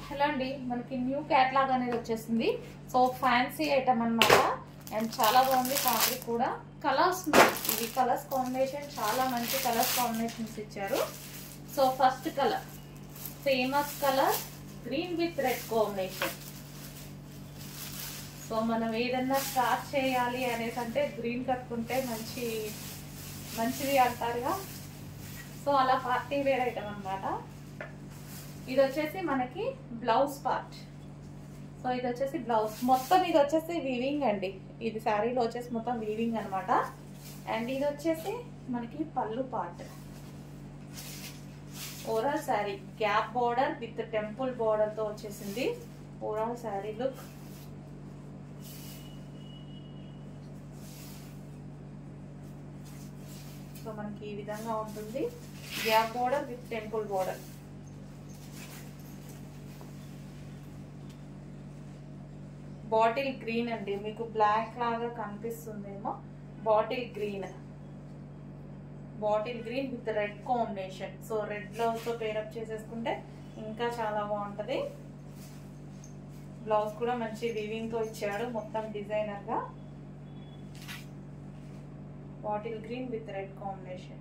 hello అండి మనకి new catalogue అనేది వచ్చేసింది సో ఫ్యాన్సీ ఐటమ్ అన్నమాట అండ్ చాలా బాగుంది ఫ్యాబ్రిక్ కూడా కలర్స్ ఇవి కలర్స్ కాంబినేషన్ చాలా మంచి కలర్స్ కాంబినేషన్స్ ఇచ్చారు so first colour famous colour green with red combination so మనం ఏదన్నా స్టార్ట్ చేయాలి అనేసి అంటే గ్రీన్ కట్టుకుంటే మంచి మంచిది అంటారుగా సో అలా పార్టీ వేర్ ఐటమ్ అనమాట ఇది వచ్చేసి మనకి బ్లౌజ్ పార్ట్ సో ఇది వచ్చేసి బ్లౌజ్ మొత్తం ఇది వచ్చేసి వీవింగ్ అండి ఇది శారీలో వచ్చేసి మొత్తం వీవింగ్ అనమాట అండ్ ఇది వచ్చేసి మనకి pallu part overall sari gap border with temple border తో వచ్చేసింది ఓవరాల్ శారీ లుక్ సో మనకి ఈ విధంగా ఉంటుంది gap border with temple border bottle green అండి మీకు బ్లాక్ లాగా కనిపిస్తుందేమో bottle green bottle green with red combination so red blouse తో పేరప్ చేసేసుకుంటే ఇంకా చాలా బాగుంటది బ్లౌజ్ కూడా మంచి వివింగ్ తో ఇచ్చాడు మొత్తం డిజైనర్ గా bottle green with red combination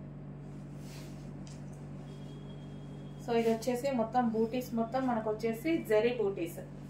so ఇది వచ్చేసి మొత్తం బూటీస్ మొత్తం మనకు వచ్చేసి జరీ బూటీస్